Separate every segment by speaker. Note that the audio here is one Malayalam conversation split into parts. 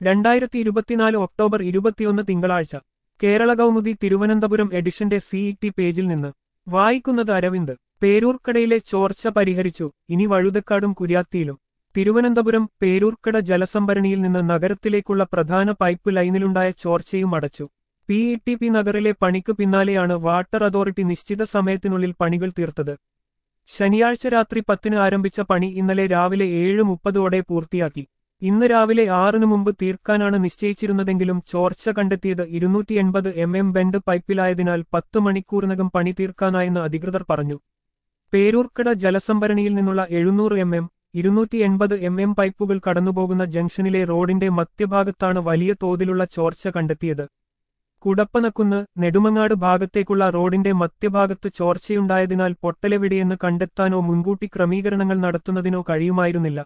Speaker 1: രണ്ടായിരത്തി ഇരുപത്തിനാല് ഒക്ടോബർ ഇരുപത്തിയൊന്ന് തിങ്കളാഴ്ച കേരള കൗമുദി തിരുവനന്തപുരം എഡിഷന്റെ സിഇടി പേജിൽ നിന്ന് വായിക്കുന്നത് അരവിന്ദ് പേരൂർക്കടയിലെ ചോർച്ച പരിഹരിച്ചു ഇനി വഴുതക്കാടും കുര്യാത്തിയിലും തിരുവനന്തപുരം പേരൂർക്കട ജലസംഭരണിയിൽ നിന്ന് നഗരത്തിലേക്കുള്ള പ്രധാന പൈപ്പ് ലൈനിലുണ്ടായ ചോർച്ചയും അടച്ചു പി ഇ ടി പി നഗറിലെ പണിക്ക് പിന്നാലെയാണ് വാട്ടർ അതോറിറ്റി നിശ്ചിത സമയത്തിനുള്ളിൽ പണികൾ തീർത്തത് ശനിയാഴ്ച രാത്രി പത്തിന് ആരംഭിച്ച പണി ഇന്നലെ രാവിലെ ഏഴ് മുപ്പതോടെ പൂർത്തിയാക്കി ഇന്ന് രാവിലെ ആറിനു മുമ്പ് തീർക്കാനാണ് നിശ്ചയിച്ചിരുന്നതെങ്കിലും ചോർച്ച കണ്ടെത്തിയത് ഇരുന്നൂറ്റി എൺപത് എം എം ബെൻഡ് പൈപ്പിലായതിനാൽ പത്ത് മണിക്കൂറിനകം പണി തീർക്കാനായെന്ന് അധികൃതർ പറഞ്ഞു പേരൂർക്കട ജലസംഭരണിയിൽ നിന്നുള്ള എഴുന്നൂറ് എം എം ഇരുന്നൂറ്റി എൺപത് എം എം പൈപ്പുകൾ കടന്നുപോകുന്ന ജംഗ്ഷനിലെ റോഡിന്റെ മധ്യഭാഗത്താണ് വലിയ തോതിലുള്ള ചോർച്ച കണ്ടെത്തിയത് കുടപ്പനക്കുന്ന് നെടുമങ്ങാട് ഭാഗത്തേക്കുള്ള റോഡിന്റെ മധ്യഭാഗത്ത് ചോർച്ചയുണ്ടായതിനാൽ പൊട്ടലെവിടെയെന്ന് കണ്ടെത്താനോ മുൻകൂട്ടി ക്രമീകരണങ്ങൾ നടത്തുന്നതിനോ കഴിയുമായിരുന്നില്ല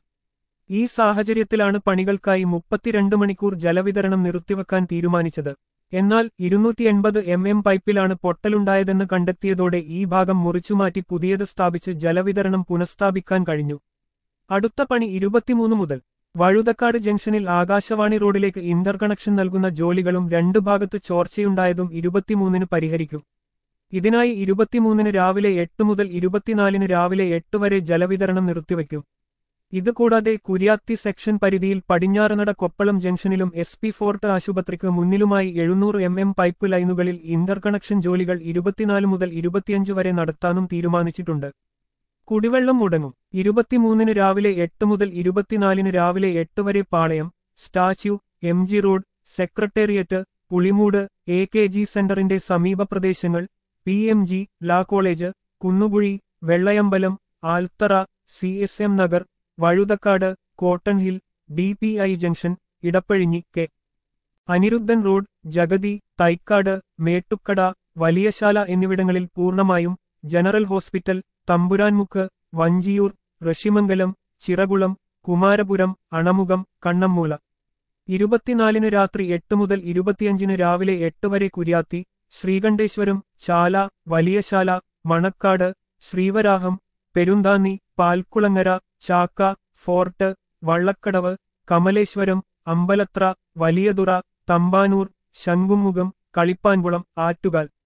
Speaker 1: ഈ സാഹചര്യത്തിലാണ് പണികൾക്കായി മുപ്പത്തിരണ്ട് മണിക്കൂർ ജലവിതരണം നിർത്തിവെക്കാൻ തീരുമാനിച്ചത് എന്നാൽ ഇരുന്നൂറ്റി എൺപത് എം എം പൈപ്പിലാണ് പൊട്ടലുണ്ടായതെന്ന് കണ്ടെത്തിയതോടെ ഈ ഭാഗം മുറിച്ചുമാറ്റി പുതിയത് സ്ഥാപിച്ച് ജലവിതരണം പുനഃസ്ഥാപിക്കാൻ കഴിഞ്ഞു അടുത്ത പണി ഇരുപത്തിമൂന്ന് മുതൽ വഴുതക്കാട് ജംഗ്ഷനിൽ ആകാശവാണി റോഡിലേക്ക് ഇന്റർ കണക്ഷൻ നൽകുന്ന ജോലികളും രണ്ടു ഭാഗത്ത് ചോർച്ചയുണ്ടായതും ഇരുപത്തിമൂന്നിന് പരിഹരിക്കും ഇതിനായി ഇരുപത്തിമൂന്നിന് രാവിലെ എട്ട് മുതൽ ഇരുപത്തിനാലിന് രാവിലെ എട്ട് വരെ ജലവിതരണം നിർത്തിവെക്കും ഇതുകൂടാതെ കുര്യാത്തി സെക്ഷൻ പരിധിയിൽ പടിഞ്ഞാറനട കൊപ്പളം ജംഗ്ഷനിലും എസ് പി ഫോർട്ട് ആശുപത്രിക്ക് മുന്നിലുമായി എഴുന്നൂറ് എം എം പൈപ്പ് ലൈനുകളിൽ ഇന്റർ കണക്ഷൻ ജോലികൾ ഇരുപത്തിനാല് മുതൽ ഇരുപത്തിയഞ്ച് വരെ നടത്താനും തീരുമാനിച്ചിട്ടുണ്ട് കുടിവെള്ളം മുടങ്ങും ഇരുപത്തിമൂന്നിന് രാവിലെ എട്ട് മുതൽ ഇരുപത്തിനാലിന് രാവിലെ എട്ട് വരെ Palayam Statue M G Road Secretariat Pulimoodu A K G സെന്ററിന്റെ സമീപ പ്രദേശങ്ങൾ P M G Law College Kunnukuzhi Vellayambalam Althara C S M Nagar Vazhuthacaud Cotton Hill D P I Junction Edappazhinji K Anirudhan Road Jagathy Thycaud Mettukada Valiyasala എന്നിവിടങ്ങളിൽ പൂർണ്ണമായും ജനറൽ ഹോസ്പിറ്റൽ തമ്പുരാൻമുക്ക് വഞ്ചിയൂർ ഋഷിമംഗലം ചിറകുളം കുമാരപുരം അണമുഖം കണ്ണമ്മൂല ഇരുപത്തിനാലിന് രാത്രി എട്ട് മുതൽ ഇരുപത്തിയഞ്ചിന് രാവിലെ എട്ട് വരെ കുര്യാത്തി ശ്രീകണ്ഠേശ്വരം ചാല വലിയശാല മണക്കാട് ശ്രീവരാഹം പെരുന്താന്നി പാൽക്കുളങ്ങര ചാക്ക ഫോർട്ട് വള്ളക്കടവ് കമലേശ്വരം അമ്പലത്ര വലിയതുറ തമ്പാനൂർ ശംഖുമുഖം കളിപ്പാൻകുളം ആറ്റുകാൽ